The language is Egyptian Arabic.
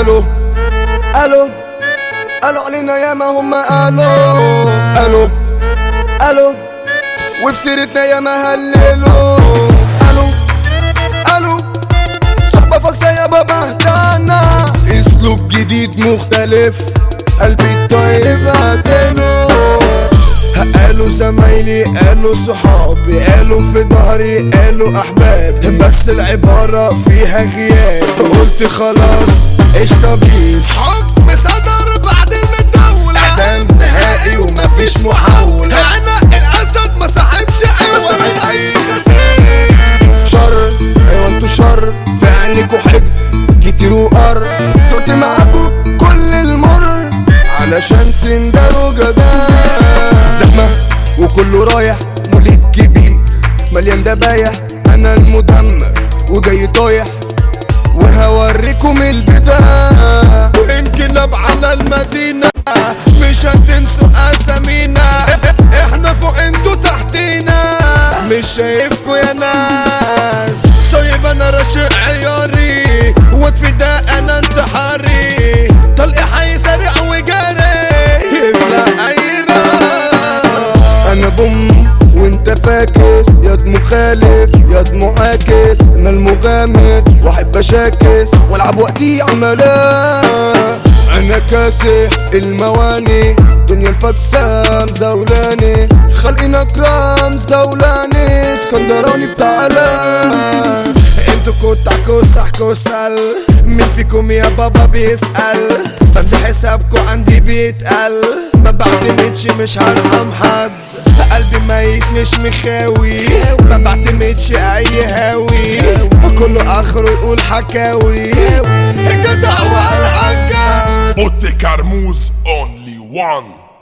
قالوا قالوا قالوا علينا ياما هم قالوا قالوا قالوا وفي سيرتنا ياما هللوا قالوا قالوا صحبة فاكسة يا بابا اهدانا اسلوب جديد مختلف قلبي الطيب هاتنه قالوا زمايلي قالوا صحابي قالوا في ظهري قالوا احبابي بس العبارة فيها غياب قلت خلاص قشطة بيس حكم صدر بعد المدولة اعدام نهائي ومفيش محاولة هنا الاسد ما صاحبش ايوه من اي خسيس شر ايوه انتوا شر في عينيكوا حقد كتير وقر دقت معاكوا كل المر علشان سندر وجدال زحمة وكله رايح مولد كبير مليان دبايح انا المدمر وجاي طايح وهوريكم البداية انقلاب على المدينة مش هتنسوا اسامينا احنا فوق انتوا تحتينا مش شايفكوا يا ناس صايب انا راشق عياري واد فداء انا انتحاري طلقي حي سريع وجاري يفلق اي راس انا بوم وانت فاكس ياد مخالف ياد معاكس انا المغامر واحب اشاكس والعب وقتي عملا انا كاسح المواني دنيا الفكسة مزولاني خلقنا كرام زولاني اسكندراني بتعالى انتوا كنت عكوس عكوسل مين فيكم يا بابا بيسأل بملي حسابكوا عندي بيتقل ما بعتمدش مش هرحم حد قلبي ميت مش مخاوي ما بعتمدش اي هاوي كله اخره يقول حكاوي الجدع والعجاب Botte Carmouze, only one.